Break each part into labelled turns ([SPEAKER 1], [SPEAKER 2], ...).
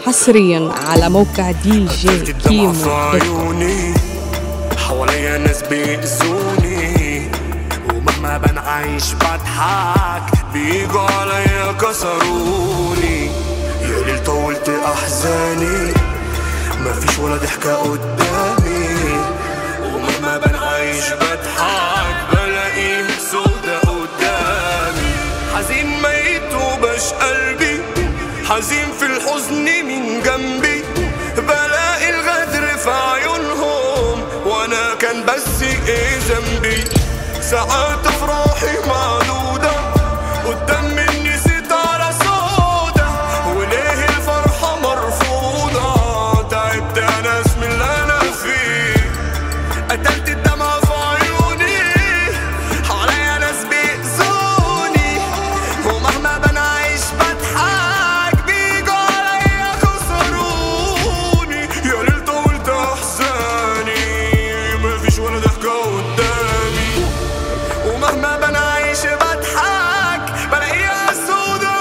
[SPEAKER 1] حصريا على موقع دي جي كيمو
[SPEAKER 2] في عيوني حواليا ناس بيأذوني ومهما بان عايش بضحك بيجوا عليا كسروني يا ليل طولت احزاني مفيش ولا ضحكة قدامي ومهما بان عايش بضحك بلاقيه سودا قدامي حزين ميت وبش قلبي حزين في الحزن من جنبي بلاقي الغدر في عيونهم وانا كان بس ايه ذنبي ساعات افراحي معدودة قدام مني ستارة سودا وليه الفرحة مرفوضة تعبت انا اسم اللي انا فيه قتلت الدمع في عيوني حواليا ناس بيأذوني ومهما بنا عايش بضحك بيجوا عليا خسروني يا ليل طولت احزاني مفيش ولا ضحكة قدامي ومهما بنا عايش بضحك بلاقيها سودة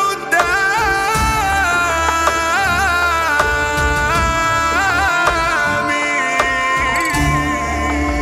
[SPEAKER 2] قدامي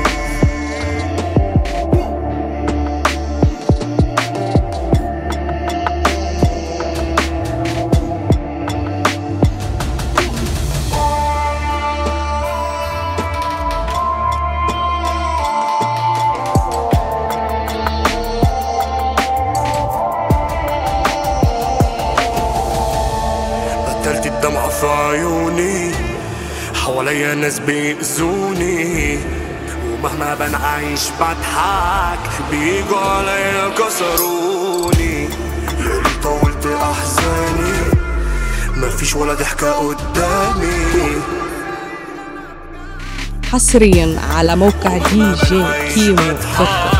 [SPEAKER 2] قتلت الدمعة في عيوني حواليا ناس بيأذوني ومهما بان عايش بضحك بيجوا عليا كسروني يا ليل طولت احزاني مفيش ولا ضحكة قدامي
[SPEAKER 1] حصريا على موقع دي جي كيمو دوت كوم